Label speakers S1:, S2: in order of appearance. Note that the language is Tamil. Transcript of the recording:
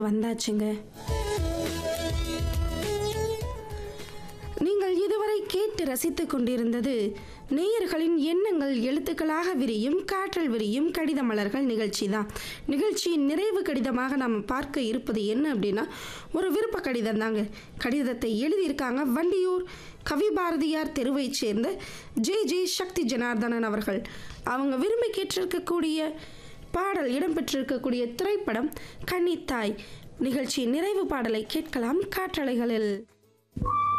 S1: வந்தாச்சுங்க நீங்கள் இதுவரை கேட்டு ரசித்துக் கொண்டிருந்தது நேயர்களின் எண்ணங்கள் எழுத்துக்களாக விரியும் காற்றல் விரியும் கடித மலர்கள் நிகழ்ச்சி தான் நிகழ்ச்சியின் நிறைவு கடிதமாக நாம் பார்க்க இருப்பது என்ன அப்படின்னா ஒரு விருப்ப கடிதம் தாங்க கடிதத்தை எழுதியிருக்காங்க வண்டியூர் கவி பாரதியார் தெருவைச் சேர்ந்த ஜே ஜே சக்தி ஜனார்தனன் அவர்கள் அவங்க விரும்பி கேட்டிருக்கக்கூடிய பாடல் இடம்பெற்றிருக்கக்கூடிய திரைப்படம் கன்னித்தாய் நிகழ்ச்சியின் நிறைவு பாடலை கேட்கலாம் காற்றலைகளில்